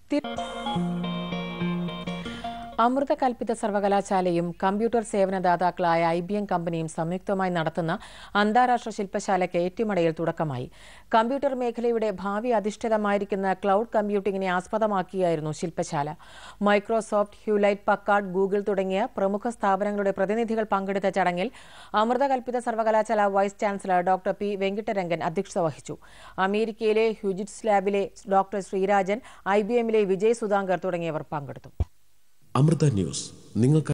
തി- അമൃത കൽപ്പിത സർവകലാശാലയും കമ്പ്യൂട്ടർ സേവനദാതാക്കളായ ഐ ബി എം കമ്പനിയും സംയുക്തമായി നടത്തുന്ന അന്താരാഷ്ട്ര ശില്പശാലയ്ക്ക് ഏറ്റുമടയിൽ തുടക്കമായി കമ്പ്യൂട്ടർ മേഖലയുടെ ഭാവി അധിഷ്ഠിതമായിരിക്കുന്ന ക്ലൗഡ് കമ്പ്യൂട്ടിംഗിനെ ആസ്പദമാക്കിയായിരുന്നു ശില്പശാല മൈക്രോസോഫ്റ്റ് ഹ്യൂലൈറ്റ് പക്കാർഡ് ഗൂഗിൾ തുടങ്ങിയ പ്രമുഖ സ്ഥാപനങ്ങളുടെ പ്രതിനിധികൾ പങ്കെടുത്ത ചടങ്ങിൽ അമൃത കൽപ്പിത സർവകലാശാല vice chancellor doctor P Venkatarangan അധ്യക്ഷത വഹിച്ചു അമേരിക്കയിലെ ഹ്യൂജിറ്റ്സ് ലാബിലെ ഡോക്ടർ ശ്രീരാജൻ ഐ ബി എമ്മിലെ വിജയ് സുധാങ്കർ തുടങ്ങിയവർ പങ്കെടുത്തു അമൃത ന്യൂസ് നിങ്ങൾക്ക്